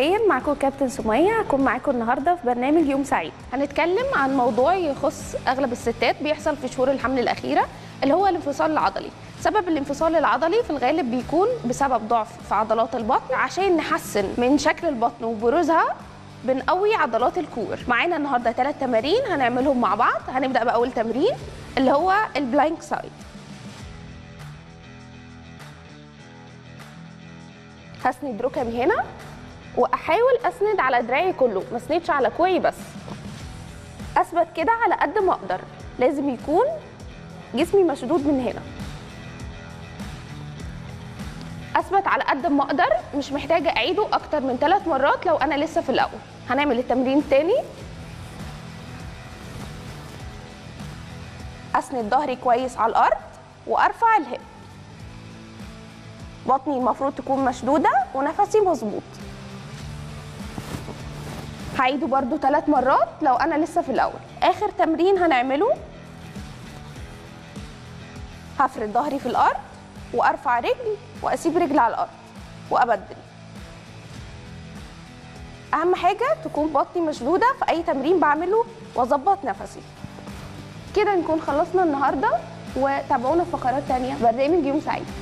الخير معاكم كابتن سمية هكون معاكم النهاردة في برنامج يوم سعيد هنتكلم عن موضوع يخص أغلب الستات بيحصل في شهور الحمل الأخيرة اللي هو الانفصال العضلي سبب الانفصال العضلي في الغالب بيكون بسبب ضعف في عضلات البطن عشان نحسن من شكل البطن وبروزها بنقوي عضلات الكور معانا النهارده ثلاث تمارين هنعملهم مع بعض هنبدا باول تمرين اللي هو البلانك سايد هسند ركبي هنا واحاول اسند على دراعي كله ما اسندش على كوعي بس اثبت كده على قد ما اقدر لازم يكون جسمي مشدود من هنا اثبت على قد ما اقدر مش محتاجه اعيده اكتر من ثلاث مرات لو انا لسه في الاول هنعمل التمرين التاني اسند ظهري كويس على الارض وارفع الهب بطني المفروض تكون مشدوده ونفسي مظبوط هعيده برده ثلاث مرات لو انا لسه في الاول اخر تمرين هنعمله هفرد ظهري في الارض وارفع رجل واسيب رجل على الارض وابدل اهم حاجه تكون بطني مشدوده في اي تمرين بعمله واظبط نفسي كده نكون خلصنا النهارده وتابعونا في فقرات تانية برنامج يوم سعيد